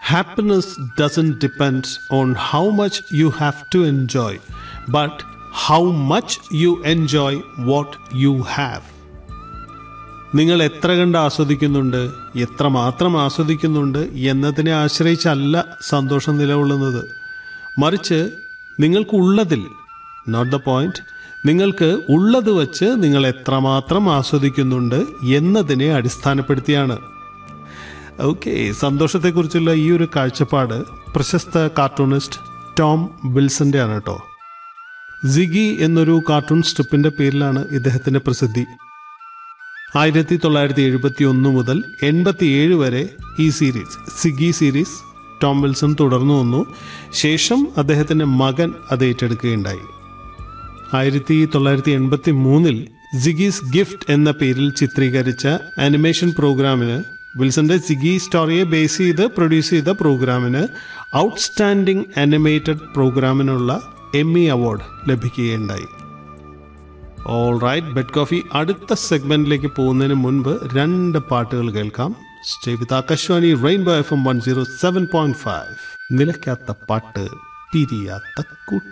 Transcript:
happiness doesn't depend on how much you have to enjoy but how much you enjoy what you have നിങ്ങൾ എത്ര കണ്ട് ആസ്വദിക്കുന്നുണ്ട് എത്ര മാത്രം ആസ്വദിക്കുന്നുണ്ട് എന്നതിനെ ആശ്രയിച്ചല്ല സന്തോഷം നിലകൊള്ളുന്നത് മറിച്ച് നിങ്ങൾക്ക് ഉള്ളതിൽ നോട്ട് ദ പോയിന്റ് നിങ്ങൾക്ക് ഉള്ളത് വച്ച് നിങ്ങൾ എത്രമാത്രം ആസ്വദിക്കുന്നുണ്ട് എന്നതിനെ അടിസ്ഥാനപ്പെടുത്തിയാണ് ഓക്കെ സന്തോഷത്തെക്കുറിച്ചുള്ള ഈ ഒരു കാഴ്ചപ്പാട് പ്രശസ്ത കാർട്ടൂണിസ്റ്റ് ടോം വിൽസന്റെ ആണ് കേട്ടോ സിഗി എന്നൊരു കാർട്ടൂൺ സ്ട്രിപ്പിന്റെ പേരിലാണ് ഇദ്ദേഹത്തിന്റെ പ്രസിദ്ധി ആയിരത്തി തൊള്ളായിരത്തി എഴുപത്തി ഒന്ന് മുതൽ എൺപത്തിയേഴ് വരെ ഈ സീരീസ് സിഗി സീരീസ് ടോം വിൽസൺ തുടർന്നു വന്നു ശേഷം അദ്ദേഹത്തിന്റെ മകൻ അത് ഏറ്റെടുക്കുകയുണ്ടായി ആയിരത്തി തൊള്ളായിരത്തി എൺപത്തി മൂന്നിൽ സിഗീസ് ഗിഫ്റ്റ് എന്ന പേരിൽ ചിത്രീകരിച്ച ആനിമേഷൻ പ്രോഗ്രാമിന് വിൽസന്റെ സിഗി സ്റ്റോറിയെ ബേസ് ചെയ്ത് പ്രൊഡ്യൂസ് ചെയ്ത പ്രോഗ്രാമിന് ഔട്ട്സ്റ്റാൻഡിംഗ് ആനിമേറ്റഡ് പ്രോഗ്രാമിനുള്ള എമ്മി അവാർഡ് ലഭിക്കുകയുണ്ടായി ഓൾ റൈറ്റ് ബെഡ് കോഫി അടുത്ത സെഗ്മെന്റിലേക്ക് പോകുന്നതിന് മുൻപ് രണ്ട് പാട്ടുകൾ കേൾക്കാം stay with Akashvani rainbow F M one zero seven point five നിലയ്ക്കാത്ത പാട്ട് പിരിയാത്ത കൂട്ട്